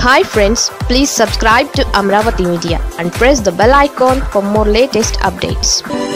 hi friends please subscribe to Amaravati media and press the bell icon for more latest updates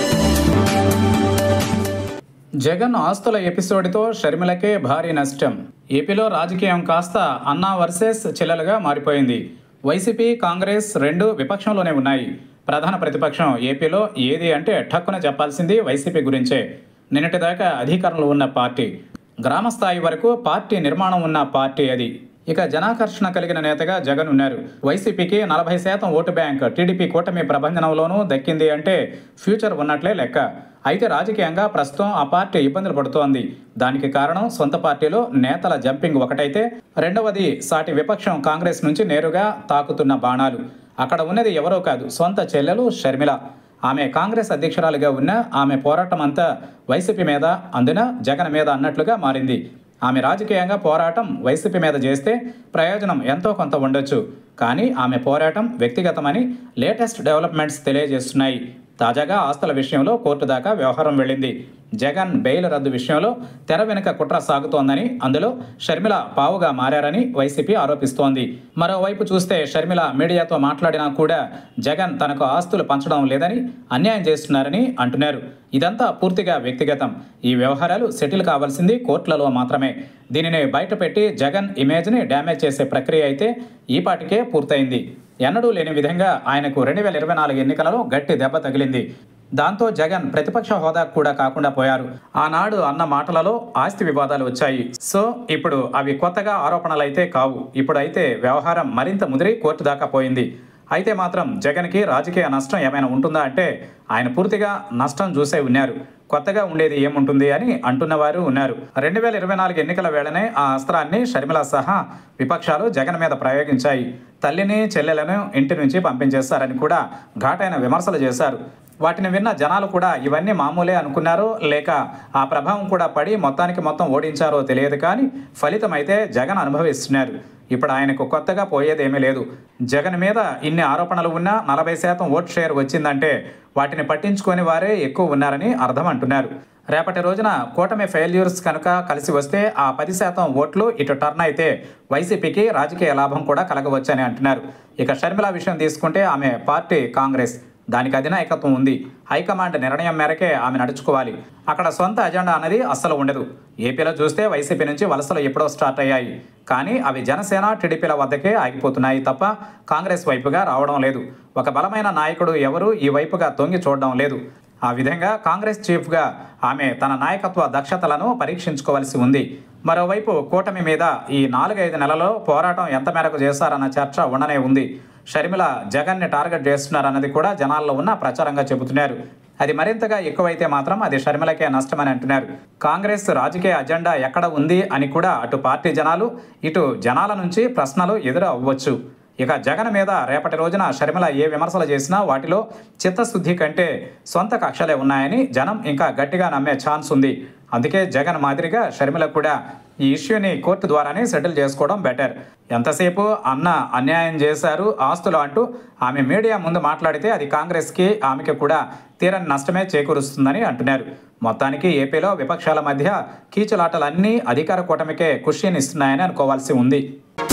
Jagan ఆస్తుల ఎపిసోడ్తో షర్మిలకే భారీ నష్టం ఏపీలో రాజకీయం కాస్త అన్నా వర్సెస్ చెల్లెలుగా మారిపోయింది వైసీపీ కాంగ్రెస్ రెండు విపక్షంలోనే ఉన్నాయి ప్రధాన ప్రతిపక్షం ఏపీలో ఏది అంటే ఠక్కున చెప్పాల్సింది వైసీపీ గురించే నిన్నటిదాకా అధికారంలో ఉన్న పార్టీ గ్రామ స్థాయి వరకు పార్టీ నిర్మాణం ఉన్న పార్టీ అది ఇక జనాకర్షణ కలిగిన నేతగా జగన్ ఉన్నారు వైసీపీకి నలభై శాతం ఓటు బ్యాంక్ టీడీపీ కూటమి ప్రభంజనంలోనూ దక్కింది అంటే ఫ్యూచర్ ఉన్నట్లే లెక్క అయితే రాజకీయంగా ప్రస్తుతం ఆ పార్టీ ఇబ్బందులు పడుతోంది దానికి కారణం సొంత పార్టీలో నేతల జంపింగ్ ఒకటైతే రెండవది సాటి విపక్షం కాంగ్రెస్ నుంచి నేరుగా తాకుతున్న బాణాలు అక్కడ ఉన్నది ఎవరో కాదు సొంత చెల్లెలు షర్మిల ఆమె కాంగ్రెస్ అధ్యక్షురాలిగా ఉన్న ఆమె పోరాటం అంతా వైసీపీ మీద అందున జగన్ మీద అన్నట్లుగా మారింది ఆమె రాజకీయంగా పోరాటం వైసీపీ మీద చేస్తే ప్రయోజనం ఎంతో కొంత ఉండొచ్చు కానీ ఆమె పోరాటం వ్యక్తిగతమని లేటెస్ట్ డెవలప్మెంట్స్ తెలియజేస్తున్నాయి తాజాగా ఆస్తుల విషయంలో కోర్టు దాకా వ్యవహారం వెళ్ళింది జగన్ బెయిల్ రద్దు విషయంలో తెర వెనుక కుట్ర సాగుతోందని అందులో షర్మిల పావుగా మారారని వైసీపీ ఆరోపిస్తోంది మరోవైపు చూస్తే షర్మిల మీడియాతో మాట్లాడినా కూడా జగన్ తనకు ఆస్తులు పంచడం లేదని అన్యాయం చేస్తున్నారని అంటున్నారు ఇదంతా పూర్తిగా వ్యక్తిగతం ఈ వ్యవహారాలు సెటిల్ కావాల్సింది కోర్టులలో మాత్రమే దీనిని బయటపెట్టి జగన్ ఇమేజ్ని డ్యామేజ్ చేసే ప్రక్రియ అయితే ఈపాటికే పూర్తయింది ఎన్నడూ లేని విధంగా ఆయనకు రెండు వేల ఇరవై నాలుగు ఎన్నికలలో గట్టి దెబ్బ తగిలింది దాంతో జగన్ ప్రతిపక్ష హోదా కూడా కాకుండా పోయారు ఆనాడు అన్న మాటలలో ఆస్తి వివాదాలు వచ్చాయి సో ఇప్పుడు అవి కొత్తగా ఆరోపణలైతే కావు ఇప్పుడైతే వ్యవహారం మరింత ముదిరి కోర్టు దాకా పోయింది అయితే మాత్రం జగన్కి రాజకీయ నష్టం ఏమైనా ఉంటుందా అంటే ఆయన పూర్తిగా నష్టం చూసే ఉన్నారు కొత్తగా ఉండేది ఏముంటుంది అని అంటున్నవారు ఉన్నారు రెండు వేల ఇరవై నాలుగు ఎన్నికల వేళనే ఆ అస్త్రాన్ని షర్మిల సహా విపక్షాలు జగన్ మీద ప్రయోగించాయి తల్లిని చెల్లెలను ఇంటి నుంచి పంపించేస్తారని కూడా ఘాటైన విమర్శలు చేశారు వాటిని విన్న జనాలు కూడా ఇవన్నీ మామూలే అనుకున్నారో లేక ఆ ప్రభావం కూడా పడి మొత్తానికి మొత్తం ఓడించారో తెలియదు కానీ ఫలితం అయితే జగన్ అనుభవిస్తున్నారు ఇప్పుడు ఆయనకు కొత్తగా పోయేదేమీ లేదు జగన్ మీద ఇన్ని ఆరోపణలు ఉన్నా నలభై శాతం ఓట్ షేర్ వచ్చిందంటే వాటిని పట్టించుకొని వారే ఎక్కువ ఉన్నారని అర్థం అంటున్నారు రేపటి రోజున కూటమి ఫెయిల్యూర్స్ కనుక కలిసి వస్తే ఆ పది శాతం ఓట్లు ఇటు టర్న్ అయితే వైసీపీకి రాజకీయ లాభం కూడా కలగవచ్చని అంటున్నారు ఇక షర్మిల విషయం తీసుకుంటే ఆమె పార్టీ కాంగ్రెస్ దానికి అధినాయకత్వం ఉంది హైకమాండ్ నిర్ణయం మేరకే ఆమె నడుచుకోవాలి అక్కడ సొంత అజెండా అనేది అస్సలు ఉండదు ఏపీలో చూస్తే వైసీపీ నుంచి వలసలు ఎప్పుడో స్టార్ట్ అయ్యాయి కానీ అవి జనసేన టీడీపీల వద్దకే ఆగిపోతున్నాయి తప్ప కాంగ్రెస్ వైపుగా రావడం లేదు ఒక బలమైన నాయకుడు ఎవరు ఈ వైపుగా తొంగి చూడడం లేదు ఆ విధంగా కాంగ్రెస్ చీఫ్గా ఆమె తన నాయకత్వ దక్షతలను పరీక్షించుకోవాల్సి ఉంది మరోవైపు కూటమి మీద ఈ నాలుగైదు నెలలో పోరాటం ఎంత మేరకు చేశారన్న చర్చ ఉండనే ఉంది షర్మిల జగన్ని టార్గెట్ చేస్తున్నారన్నది కూడా జనాల్లో ఉన్న ప్రచారంగా చెబుతున్నారు అది మరింతగా ఎక్కువైతే మాత్రం అది షర్మిలకే నష్టమని అంటున్నారు కాంగ్రెస్ రాజకీయ అజెండా ఎక్కడ ఉంది అని కూడా అటు పార్టీ జనాలు ఇటు జనాల నుంచి ప్రశ్నలు ఎదురు అవ్వచ్చు ఇక జగన్ మీద రేపటి రోజున షర్మిల ఏ విమర్శలు చేసినా వాటిలో చిత్తశుద్ధి కంటే సొంత కక్షలే ఉన్నాయని జనం ఇంకా గట్టిగా నమ్మే ఛాన్స్ ఉంది అందుకే జగన్ మాదిరిగా షర్మిల కూడా ఈ ఇష్యూని కోర్టు ద్వారానే సెటిల్ చేసుకోవడం బెటర్ ఎంతసేపు అన్న అన్యాయం చేశారు ఆస్తులు అంటూ ఆమె మీడియా ముందు మాట్లాడితే అది కాంగ్రెస్కి ఆమెకి కూడా తీరని నష్టమే చేకూరుస్తుందని అంటున్నారు మొత్తానికి ఏపీలో విపక్షాల మధ్య కీచులాటలన్నీ అధికార కూటమికే కుషియనిస్తున్నాయని అనుకోవాల్సి ఉంది